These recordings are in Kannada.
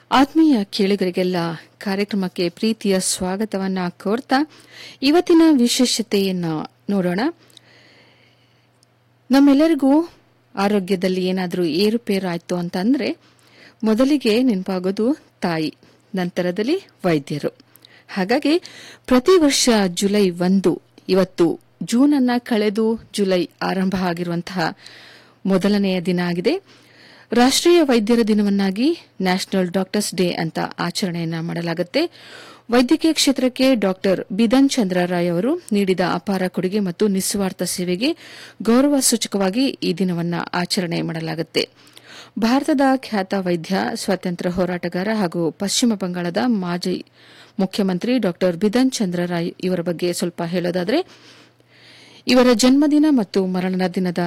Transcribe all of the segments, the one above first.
ಆತ್ಮೀಯ ಕೇಳಿಗರಿಗೆಲ್ಲ ಕಾರ್ಯಕ್ರಮಕ್ಕೆ ಪ್ರೀತಿಯ ಸ್ವಾಗತವನ್ನ ಕೋರ್ತಾ ಇವತ್ತಿನ ವಿಶೇಷತೆಯನ್ನ ನೋಡೋಣ ನಮ್ಮೆಲ್ಲರಿಗೂ ಆರೋಗ್ಯದಲ್ಲಿ ಏನಾದರೂ ಏರುಪೇರಾಯ್ತು ಅಂತಂದ್ರೆ ಮೊದಲಿಗೆ ನೆನಪಾಗೋದು ತಾಯಿ ನಂತರದಲ್ಲಿ ವೈದ್ಯರು ಹಾಗಾಗಿ ಪ್ರತಿ ವರ್ಷ ಜುಲೈ ಒಂದು ಇವತ್ತು ಜೂನ್ ಅನ್ನ ಕಳೆದು ಜುಲೈ ಆರಂಭ ಆಗಿರುವಂತಹ ಮೊದಲನೆಯ ದಿನ ಆಗಿದೆ ರಾಷ್ಟ್ರೀಯ ವೈದ್ಯರ ದಿನವನ್ನಾಗಿ ನ್ಯಾಷನಲ್ ಡಾಕ್ಟರ್ಸ್ ಡೇ ಅಂತ ಆಚರಣೆಯನ್ನ ಮಾಡಲಾಗುತ್ತೆ ವೈದ್ಯಕೀಯ ಕ್ಷೇತ್ರಕ್ಕೆ ಡಾಕ್ಟರ್ ಬಿಧನ್ ಚಂದ್ರ ರಾಯ್ ಅವರು ನೀಡಿದ ಅಪಾರ ಕೊಡುಗೆ ಮತ್ತು ನಿಸ್ವಾರ್ಥ ಸೇವೆಗೆ ಗೌರವ ಸೂಚಕವಾಗಿ ಈ ದಿನವನ್ನ ಆಚರಣೆ ಮಾಡಲಾಗುತ್ತೆ ಭಾರತದ ಖ್ಯಾತ ವೈದ್ಯ ಸ್ವಾತಂತ್ರ್ಯ ಹೋರಾಟಗಾರ ಹಾಗೂ ಪಶ್ಚಿಮ ಬಂಗಾಳದ ಮಾಜಿ ಮುಖ್ಯಮಂತ್ರಿ ಡಾಕ್ಟರ್ ಬಿಧನ್ ಚಂದ್ರ ರಾಯ್ ಇವರ ಬಗ್ಗೆ ಸ್ವಲ್ಪ ಹೇಳೋದಾದರೆ ಇವರ ಜನ್ಮದಿನ ಮತ್ತು ಮರಣದ ದಿನದ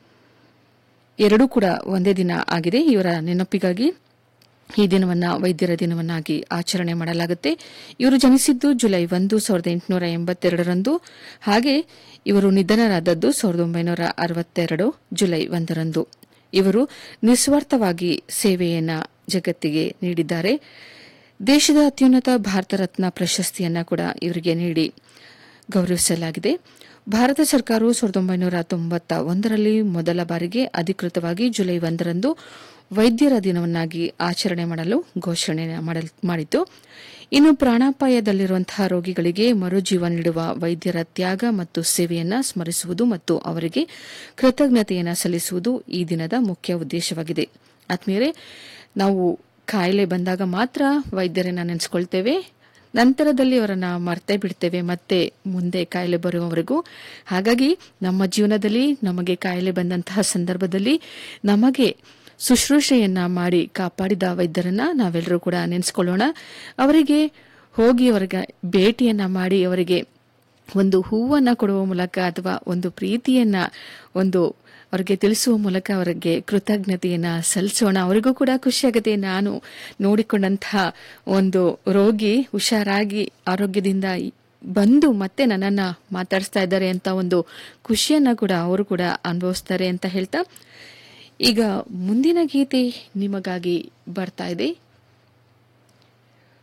ಎರಡೂ ಕೂಡ ಒಂದೇ ದಿನ ಆಗಿದೆ ಇವರ ನೆನಪಿಗಾಗಿ ಈ ದಿನವನ್ನ ವೈದ್ಯರ ದಿನವನ್ನಾಗಿ ಆಚರಣೆ ಮಾಡಲಾಗುತ್ತೆ ಇವರು ಜನಿಸಿದ್ದು ಜುಲೈ ಒಂದು ಸಾವಿರದ ಎಂಟುನೂರ ಎಂಬತ್ತೆರಡರಂದು ಹಾಗೆ ಇವರು ನಿಧನರಾದದ್ದು ಸಾವಿರದ ಒಂಬೈನೂರ ಅರವತ್ತೆರಡು ಜುಲೈ ಒಂದರಂದು ಇವರು ನಿಸ್ವಾರ್ಥವಾಗಿ ಸೇವೆಯನ್ನ ಜಗತ್ತಿಗೆ ನೀಡಿದ್ದಾರೆ ದೇಶದ ಅತ್ಯುನ್ನತ ಭಾರತ ರತ್ನ ಪ್ರಶಸ್ತಿಯನ್ನ ಕೂಡ ಇವರಿಗೆ ನೀಡಿ ಗೌರವಿಸಲಾಗಿದೆ ಭಾರತ ಸರ್ಕಾರವು ಸಾವಿರದ ಒಂಬೈನೂರ ತೊಂಬತ್ತ ಒಂದರಲ್ಲಿ ಮೊದಲ ಬಾರಿಗೆ ಅಧಿಕೃತವಾಗಿ ಜುಲೈ ಒಂದರಂದು ವೈದ್ಯರ ದಿನವನ್ನಾಗಿ ಆಚರಣೆ ಮಾಡಲು ಘೋಷಣೆ ಮಾಡಿತು ಇನ್ನು ಪ್ರಾಣಾಪಾಯದಲ್ಲಿರುವಂತಹ ರೋಗಿಗಳಿಗೆ ಮರುಜೀವ ನೀಡುವ ವೈದ್ಯರ ತ್ಯಾಗ ಮತ್ತು ಸೇವೆಯನ್ನ ಸ್ಮರಿಸುವುದು ಮತ್ತು ಅವರಿಗೆ ಕೃತಜ್ಞತೆಯನ್ನು ಸಲ್ಲಿಸುವುದು ಈ ದಿನದ ಮುಖ್ಯ ಉದ್ದೇಶವಾಗಿದೆ ಆತ್ಮೀಯರೇ ನಾವು ಕಾಯಿಲೆ ಬಂದಾಗ ಮಾತ್ರ ವೈದ್ಯರನ್ನ ನೆನೆಸ್ಕೊಳ್ತೇವೆ ನಂತರದಲ್ಲಿ ಅವರನ್ನ ಮರ್ತೇ ಬಿಡ್ತೇವೆ ಮತ್ತೆ ಮುಂದೆ ಕಾಯಿಲೆ ಬರುವವರೆಗೂ ಹಾಗಾಗಿ ನಮ್ಮ ಜೀವನದಲ್ಲಿ ನಮಗೆ ಕಾಯಿಲೆ ಬಂದಂತಹ ಸಂದರ್ಭದಲ್ಲಿ ನಮಗೆ ಶುಶ್ರೂಷೆಯನ್ನ ಮಾಡಿ ಕಾಪಾಡಿದ ವೈದ್ಯರನ್ನ ನಾವೆಲ್ಲರೂ ಕೂಡ ನೆನೆಸ್ಕೊಳ್ಳೋಣ ಅವರಿಗೆ ಹೋಗಿ ಅವರಿಗೆ ಭೇಟಿಯನ್ನ ಮಾಡಿ ಅವರಿಗೆ ಒಂದು ಹೂವನ್ನ ಕೊಡುವ ಮೂಲಕ ಅಥವಾ ಒಂದು ಪ್ರೀತಿಯನ್ನ ಒಂದು ಅವರಿಗೆ ತಿಳಿಸುವ ಮೂಲಕ ಅವರಿಗೆ ಕೃತಜ್ಞತೆಯನ್ನ ಸಲ್ಲಿಸೋಣ ಅವರಿಗೂ ಕೂಡ ಖುಷಿಯಾಗುತ್ತೆ ನಾನು ನೋಡಿಕೊಂಡಂತಹ ಒಂದು ರೋಗಿ ಹುಷಾರಾಗಿ ಆರೋಗ್ಯದಿಂದ ಬಂದು ಮತ್ತೆ ನನ್ನನ್ನ ಮಾತಾಡಿಸ್ತಾ ಇದ್ದಾರೆ ಅಂತ ಒಂದು ಖುಷಿಯನ್ನ ಕೂಡ ಅವರು ಕೂಡ ಅನುಭವಿಸ್ತಾರೆ ಅಂತ ಹೇಳ್ತಾ ಈಗ ಮುಂದಿನ ಗೀತೆ ನಿಮಗಾಗಿ ಬರ್ತಾ ಇದೆ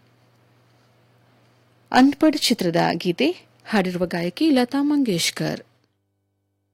ಅನ್ಪಡ್ ಚಿತ್ರದ ಗೀತೆ ಹಾಡಿರುವ ಗಾಯಕಿ ಲತಾ ಮಂಗೇಶ್ಕರ್